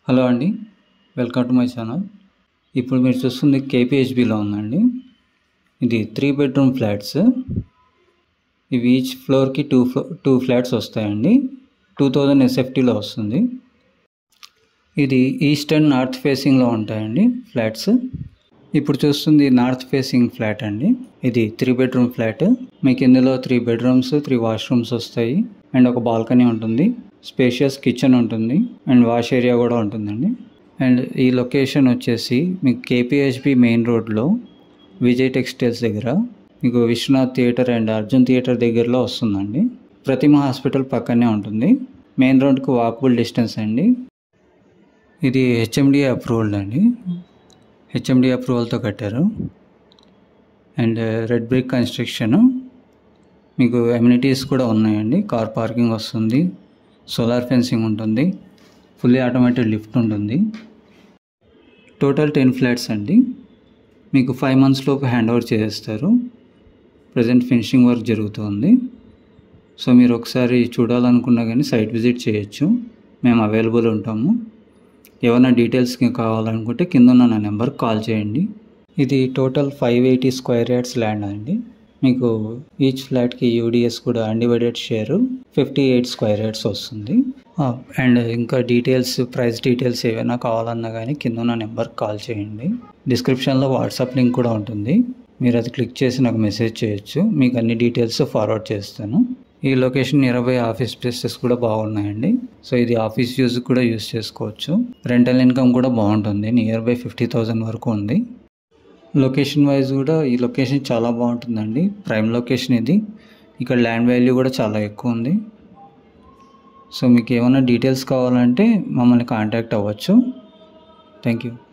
hello అండి welcome to my channel ఇప్పుడు మీరు చూస్తుంది కేపీహెచ్బిలో ఉందండి ఇది త్రీ బెడ్రూమ్ ఫ్లాట్స్ ఇవి ఈచ్ ఫ్లోర్కి టూ ఫ్లో టూ ఫ్లాట్స్ వస్తాయండి టూ థౌజండ్ ఎస్ఎఫ్టీలో వస్తుంది ఇది ఈస్ట్ అండ్ నార్త్ ఫేసింగ్లో ఉంటాయండి ఫ్లాట్స్ ఇప్పుడు చూస్తుంది నార్త్ ఫేసింగ్ ఫ్లాట్ అండి ఇది త్రీ బెడ్రూమ్ ఫ్లాట్ మీకు ఇందులో త్రీ బెడ్రూమ్స్ త్రీ వాష్రూమ్స్ వస్తాయి అండ్ ఒక బాల్కనీ ఉంటుంది స్పేషియస్ కిచెన్ ఉంటుంది అండ్ వాష్ ఏరియా కూడా ఉంటుందండి అండ్ ఈ లొకేషన్ వచ్చేసి మీకు కేపీహెచ్బి మెయిన్ రోడ్లో విజయ్ టెక్స్టైల్స్ దగ్గర మీకు Vishwanath theatre and Arjun theatre దగ్గరలో వస్తుందండి ప్రతిమ హాస్పిటల్ పక్కనే ఉంటుంది మెయిన్ రోడ్కి వాకబుల్ డిస్టెన్స్ అండి ఇది హెచ్ఎండి అప్రూవల్డ్ అండి హెచ్ఎండి అప్రూవల్తో కట్టారు అండ్ రెడ్ బ్రిక్ కన్స్ట్రక్షన్ మీకు ఎమ్యూనిటీస్ కూడా ఉన్నాయండి కార్ పార్కింగ్ వస్తుంది సోలార్ ఫెన్సింగ్ ఉంటుంది ఫుల్లీ ఆటోమేటెడ్ లిఫ్ట్ ఉంటుంది టోటల్ టెన్ ఫ్లాట్స్ అండి మీకు ఫైవ్ మంత్స్ లోపు హ్యాండ్ ఓవర్ చేసేస్తారు ప్రజెంట్ ఫినిషింగ్ వర్క్ జరుగుతుంది సో మీరు ఒకసారి చూడాలనుకున్నా కానీ సైట్ విజిట్ చేయొచ్చు మేము అవైలబుల్ ఉంటాము ఏమైనా డీటెయిల్స్ కావాలనుకుంటే కింద ఉన్న నా నెంబర్కి కాల్ చేయండి ఇది total five eighty square yards land అండి మీకు ఈచ్ ఫ్లాట్కి యూడిఎస్ కూడా undivided share fifty eight square yards వస్తుంది అండ్ ఇంకా డీటెయిల్స్ ప్రైస్ డీటెయిల్స్ ఏవైనా కావాలన్నా కానీ కింద ఉన్న నెంబర్కి కాల్ చేయండి డిస్క్రిప్షన్లో వాట్సాప్ లింక్ కూడా ఉంటుంది మీరు అది క్లిక్ చేసి నాకు మెసేజ్ చేయొచ్చు మీకు అన్ని డీటెయిల్స్ ఫార్వర్డ్ చేస్తాను ఈ location near by office places కూడా బాగున్నాయండి సో ఇది ఆఫీస్ యూజ్ కూడా యూజ్ చేసుకోవచ్చు రెంటల్ ఇన్కమ్ కూడా బాగుంటుంది నియర్ బై ఫిఫ్టీ థౌజండ్ వరకు ఉంది లొకేషన్ వైజ్ కూడా ఈ లొకేషన్ చాలా బాగుంటుందండి ప్రైమ్ లొకేషన్ ఇది ఇక్కడ ల్యాండ్ వాల్యూ కూడా చాలా ఎక్కువ ఉంది సో మీకు ఏమైనా డీటెయిల్స్ కావాలంటే మమ్మల్ని కాంటాక్ట్ అవ్వచ్చు థ్యాంక్ యూ